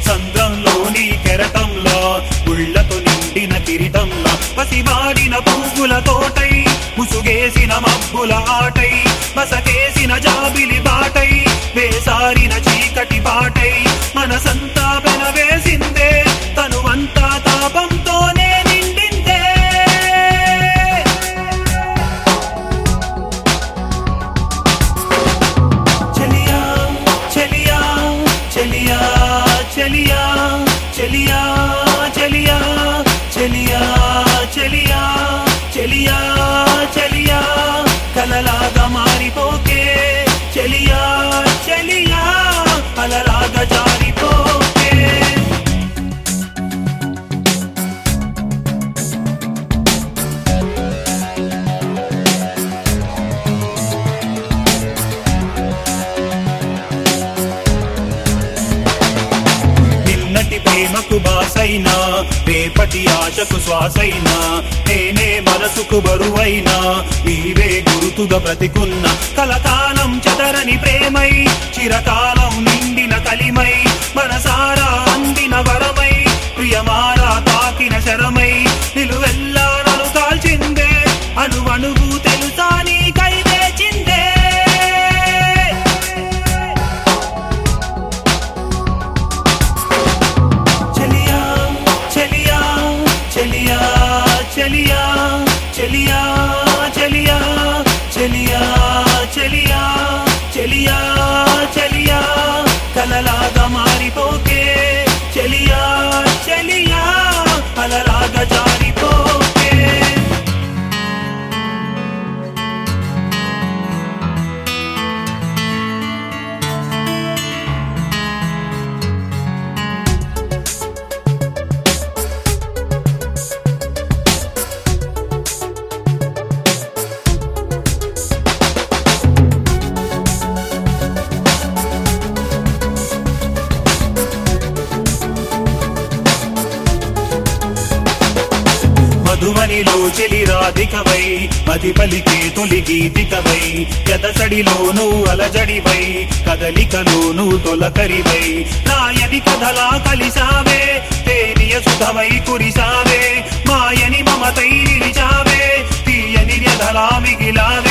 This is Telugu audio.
సంద్రంలోని కెరటంలా ఉళ్ళతో నిండిన కిరీటంలా పసివాడిన పువ్వుల తోటై ముసుగేసిన మబ్బుల ఆటై మసకేసిన జాబిలి బాటై వేసారిన చీకటి బాటై మనసంతా పెనవేసిందే తనువంతా తాపంతోనే నిండిందే చెలియా చెలియా చెలియా చెలియా చెలియా చెలియా చెలియా చెలియా చెలియా చెలియా కలలాగా మారిపోకే చెలియా చెలియా కలలాగా జారిపోకే నిన్నటి ప్రేమకు బాసైనా రేపటి ఆశకు శ్వాసైనా నేనే మనసుకు బరువైనా నీవే గురుతుగా బ్రతికున్న కలకాలం చెదరని ప్రేమై చిరకాలం నిండిన కలిమై మనసారా అందిన వరమై ప్రియమారా తాకిన శరమై నిలువెల్లా నన్ను కాల్చిందే అణువణువు తెలుసా నీకై వేచిందే చెలియా చెలియా చెలియా చెలియా చెలియా చెలియా చెలియా చెలియా చెలియా చెలియా కలలాగా మారిపోకే చెలియా చెలియా కలలాగా జారిపోకే మధువనిలో చెలి రాధికవై మది పలికే తొలి గీతికవై ఎదసడిలోను అలజడివై కదలికలోను తొలకరివై నాయని కథలా కలిసావే తేనియ సుధమై కురిసావే మాయని మమతై నిలిచావే తీయని వ్యధలా మిగిలావే